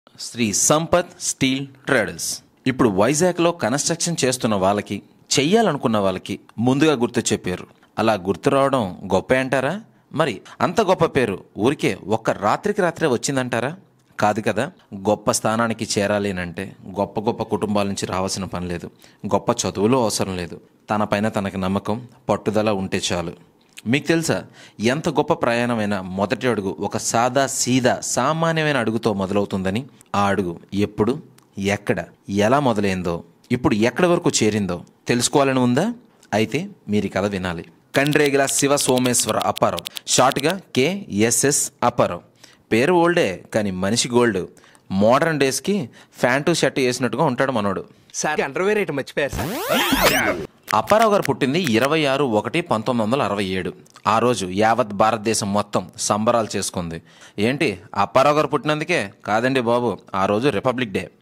Shri Sampath steel traders ఇప్పుడు వైజాగ్లో construction చేస్తున్న వాళ్ళకి చెయ్యాలనుకున్న వాళ్ళకి ముందుగా గుర్తు చెప్పారు అలా గుర్తు రావడం గొప్ప అంటారా మరి అంత గొప్ప పేరు ఊరికే ఒక్క రాత్రికి రాత్రే వచ్చిందంటారా కాదు కదా గొప్ప స్థానానికి చేరాలేనంటే గొప్ప గొప్ప కుటుంబాల నుంచి రావాల్సిన పని లేదు గొప్ప చదువులు అవసరం లేదు తన పైన తనకు నమ్మకం పట్టుదల ఉంటే చాలు మీకు తెలుసా ఎంత గొప్ప ప్రయాణమైనా మొదటి అడుగు ఒక సాదా సీదా సామాన్యమైన అడుగుతో మొదలవుతుందని ఆ అడుగు ఎప్పుడు ఎక్కడ ఎలా మొదలైందో ఇప్పుడు ఎక్కడి వరకు చేరిందో తెలుసుకోవాలని ఉందా అయితే మీరు ఈ కథ వినాలి కండ్రేగిల శివ సోమేశ్వర అప్పారావు షార్ట్గా కేఎస్ఎస్ అప్పారావు పేరు ఓల్డే కానీ మనిషి గోల్డ్ మోడర్న్ డేస్కి ఫ్యాంటు షర్ట్ వేసినట్టుగా ఉంటాడు మనోడు సార్ అండర్వేర్ ఐటమ్ మర్చిపోయారు సార్ అప్పారావు గారు పుట్టింది ఇరవై ఆరు ఒకటి పంతొమ్మిది వందల అరవై ఏడు ఆ రోజు యావత్ భారతదేశం మొత్తం సంబరాలు చేసుకుంది ఏంటి అప్పారావు గారు పుట్టినందుకే కాదండి బాబు ఆ రోజు రిపబ్లిక్ డే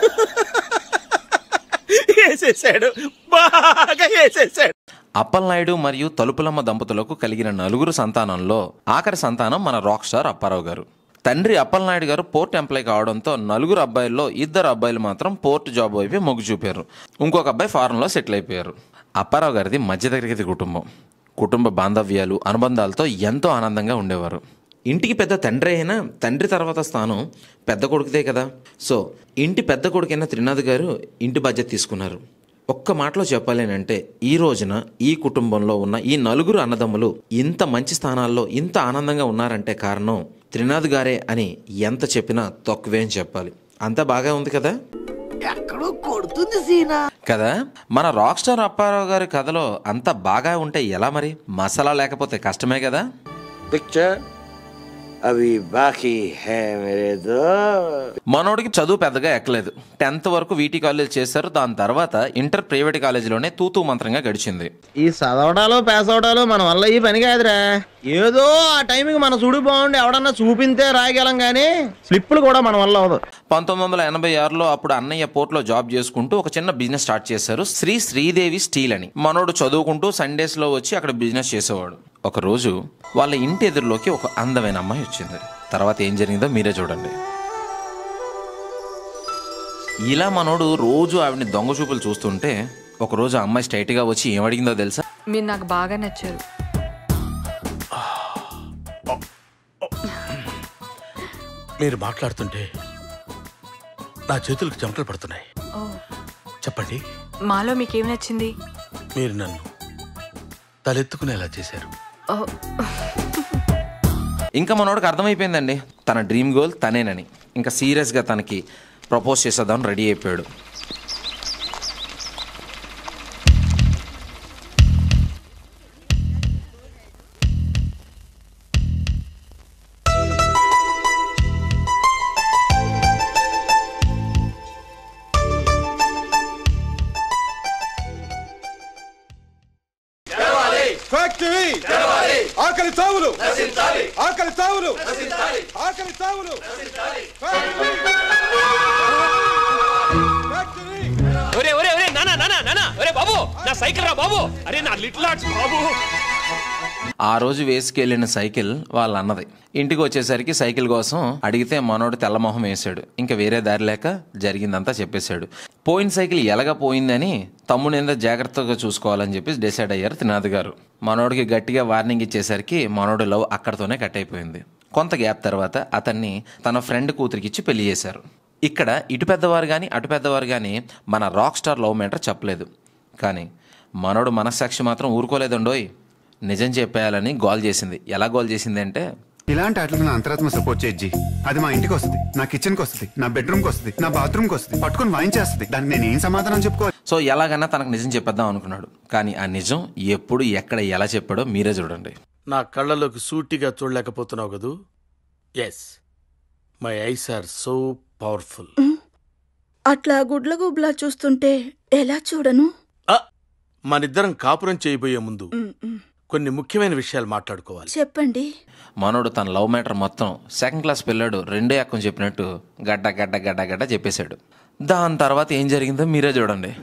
వేసేసాడు బాగా వేసేసాడు అప్పలనాయుడు మరియు తలుపులమ్మ దంపతులకు కలిగిన నలుగురు సంతానంలో ఆఖరి సంతానం మన రాక్ స్టార్ అప్పారావు గారు తండ్రి అప్పలనాయుడు గారు పోర్ట్ ఎంప్లాయ్ కావడంతో నలుగురు అబ్బాయిల్లో ఇద్దరు అబ్బాయిలు మాత్రం పోర్ట్ జాబ్ వైపే మొగ్గు చూపారు ఇంకొక అబ్బాయి ఫారెన్లో సెటిల్ అయిపోయారు అప్పారావు గారిది మధ్యతరగతి కుటుంబం కుటుంబ బాంధవ్యాలు అనుబంధాలతో ఎంతో ఆనందంగా ఉండేవారు ఇంటికి పెద్ద తండ్రి అయినా తండ్రి తర్వాత స్థానం పెద్ద కొడుకుదే కదా సో ఇంటి పెద్ద కొడుకైన త్రినాథ్ గారు ఇంటి బాధ్యత తీసుకున్నారు ఒక్క మాటలో చెప్పాలేనంటే ఈ రోజున ఈ కుటుంబంలో ఉన్న ఈ నలుగురు అన్నదమ్ములు ఇంత మంచి స్థానాల్లో ఇంత ఆనందంగా ఉన్నారంటే కారణం త్రినాథ్ గారే అని ఎంత చెప్పినా తక్కువే అని చెప్పాలి అంత బాగా ఉంది కదా ఎక్కడో కొడుతుంది సీనా కదా మన రాక్ స్టార్ అప్పారావు గారి కథలో అంత బాగా ఉంటే ఎలా మరి మసాలా లేకపోతే కష్టమే కదా పిక్చర్ అవి బాకీ హే మేరే దోస్త్ మనోడికి చదువు పెద్దగా ఎక్కలేదు టెన్త్ వరకు వీటి కాలేజ్ చేశారు దాని తర్వాత ఇంటర్ ప్రైవేట్ కాలేజీలోనే తూతూ మంత్రంగా గడిచింది ఈ చదవడాలు పాస్ అవడాలు మన వల్ల ఈ పని కాదురా ఏదో ఆ టైంకి మన చూడు బాగుండి ఎవడన్నా చూపింతే రాయగలం కానీ స్లిప్పులు కూడా మన వల్ల అవదు పంతొమ్మిది వందల ఎనభై ఆరులో అప్పుడు అన్నయ్య పోర్ట్లో జాబ్ చేసుకుంటూ ఒక చిన్న బిజినెస్ స్టార్ట్ చేశారు శ్రీ శ్రీదేవి స్టీల్ అని మనోడు చదువుకుంటూ సండేస్లో వచ్చి అక్కడ బిజినెస్ చేసేవాడు ఒక రోజు వాళ్ళ ఇంటి ఎదురులోకి ఒక అందమైన అమ్మాయి వచ్చింది తర్వాత ఏం జరిగిందో మీరే చూడండి ఇలా మనోడు రోజు ఆవిడని దొంగ చూపులు చూస్తుంటే ఒకరోజు ఆ అమ్మాయి స్ట్రైట్గా వచ్చి ఏం అడిగిందో తెలుసా మీరు నాకు బాగా నచ్చారు మీరు మాట్లాడుతుంటే నా చేతులకు చెమటలు పడుతున్నాయి ఓ చెప్పండి మాలో మీకేం నచ్చింది మీరు నన్ను తలెత్తుకునేలా చేశారు ఓ ఇంకా మనోడికి అర్థమైపోయిందండి తన డ్రీమ్ గోల్ తనేనని ఇంకా సీరియస్గా తనకి ప్రపోజ్ చేసేద్దాం రెడీ అయిపోయాడు ఫ్యాక్టరీ ఆకలి చావులు ఆకలి చావులు ఆకలి చావులు ఫ్యాక్టరీ ఒరే ఒరే ఒరే నానా నానా నానా ఒరే బాబు నా సైకిల్ రా బాబు అరే నా లిటిల్ ఆర్ట్స్ బాబు ఆ రోజు వేసుకెళ్ళిన సైకిల్ వాళ్ళ అన్నది ఇంటికి వచ్చేసరికి సైకిల్ కోసం అడిగితే మనోడు తెల్లమొహం వేసాడు ఇంకా వేరే దారి లేక జరిగిందంతా చెప్పేశాడు పోయిన సైకిల్ ఎలాగ పోయిందని తమ్ముడు ఏందో జాగ్రత్తగా చూసుకోవాలని చెప్పి డిసైడ్ అయ్యారు త్రినాథ్ గారు మనోడికి గట్టిగా వార్నింగ్ ఇచ్చేసరికి మనోడు లవ్ అక్కడతోనే కట్ అయిపోయింది కొంత గ్యాప్ తర్వాత అతన్ని తన ఫ్రెండ్ కూతురికిచ్చి పెళ్లి చేశారు ఇక్కడ ఇటు పెద్దవారు కానీ అటు పెద్దవారు కానీ మన రాక్ స్టార్ లవ్ మ్యాటర్ చెప్పలేదు కానీ మనోడు మనస్సాక్షి మాత్రం ఊరుకోలేదండోయ్ నిజం చెప్పేయాలని గోల్ చేసింది ఎలా గోల్ చేసింది అంటే ఇలాంటి వాటికి నా అంతరాత్మ సపోర్ట్ చేయజ్జి అది మా ఇంటికి వస్తుంది నా కిచెన్ కి వస్తుంది నా బెడ్రూమ్ కి వస్తుంది నా బాత్రూమ్ కి వస్తుంది పట్టుకొని వాయించేస్తుంది దానికి నేను ఏం సమాధానం చెప్పుకోవాలి సో ఎలాగన్నా తనకు నిజం చెప్పేద్దాం అనుకున్నాడు కానీ ఆ నిజం ఎప్పుడు ఎక్కడ ఎలా చెప్పాడో మీరే చూడండి నా కళ్ళలోకి సూటిగా చూడలేకపోతున్నావు కదూ yes my eyes are so powerful అట్లా గుడ్ల గుబ్లా చూస్తుంటే ఎలా చూడను మనిద్దరం కాపురం చేయబోయే ముందు మ్, మ్. కొన్ని ముఖ్యమైన విషయాలు మాట్లాడుకోవాలి చెప్పండి మనోడు తన లవ్ మ్యాటర్ మొత్తం సెకండ్ క్లాస్ పిల్లాడు రెండే అక్కం చెప్పినట్టు గడ్డ గడ్డ గడ్డ గడ్డ చెప్పేశాడు దాని తర్వాత ఏం జరిగిందో మీరే చూడండి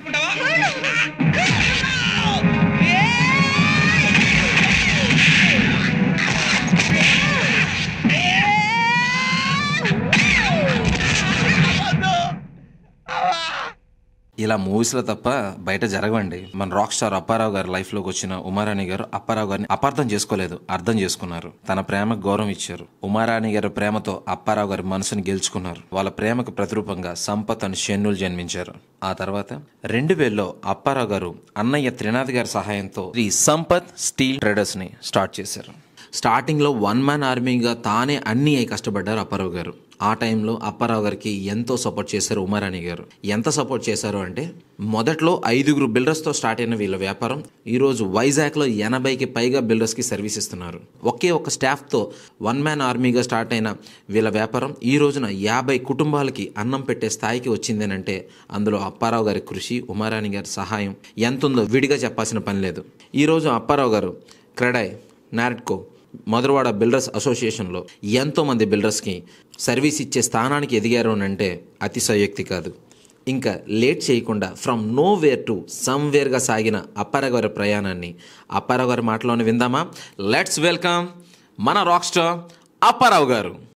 ఇలా మూవీస్లో తప్ప బయట జరగవండి మన రాక్ స్టార్ అప్పారావు గారి లైఫ్లోకి వచ్చిన ఉమారాణి గారు అప్పారావు గారిని అపార్థం చేసుకోలేదు అర్థం చేసుకున్నారు తన ప్రేమకు గౌరవం ఇచ్చారు ఉమారాణి గారి ప్రేమతో అప్పారావు గారి మనసుని గెలుచుకున్నారు వాళ్ళ ప్రేమకు ప్రతిరూపంగా సంపత్ అని షెన్నులు జన్మించారు ఆ తర్వాత రెండు వేలలో అప్పారావు గారు అన్నయ్య త్రినాథ్ గారి సహాయంతో ఈ సంపత్ స్టీల్ ట్రేడర్స్ ని స్టార్ట్ చేశారు స్టార్టింగ్లో వన్ మ్యాన్ ఆర్మీగా తానే అన్ని అయి కష్టపడ్డారు అప్పారావు గారు ఆ టైంలో అప్పారావు గారికి ఎంతో సపోర్ట్ చేశారు ఉమారాణి గారు ఎంత సపోర్ట్ చేశారు అంటే మొదట్లో ఐదుగురు బిల్డర్స్తో స్టార్ట్ అయిన వీళ్ళ వ్యాపారం ఈరోజు వైజాగ్లో ఎనభైకి పైగా బిల్డర్స్కి సర్వీస్ ఇస్తున్నారు ఒకే ఒక స్టాఫ్తో వన్ మ్యాన్ ఆర్మీగా స్టార్ట్ అయిన వీళ్ళ వ్యాపారం ఈ రోజున యాభై కుటుంబాలకి అన్నం పెట్టే స్థాయికి వచ్చిందేనంటే అందులో అప్పారావు గారి కృషి ఉమారాణి గారి సహాయం ఎంత ఉందో విడిగా చెప్పాల్సిన పని లేదు ఈరోజు అప్పారావు గారు క్రెడాయ్ నారెట్కో మధురవాడ బిల్డర్స్ అసోసియేషన్లో ఎంతోమంది బిల్డర్స్కి సర్వీస్ ఇచ్చే స్థానానికి ఎదిగారు అని అంటే అతిశయోక్తి కాదు ఇంకా లేట్ చేయకుండా ఫ్రమ్ నో వేర్ టు సమ్వేర్గా సాగిన అప్పారావు గారి ప్రయాణాన్ని అప్పారావు గారి మాటలోనే విందామా లెట్స్ వెల్కమ్ మన రాక్ స్టార్ అప్పారావు గారు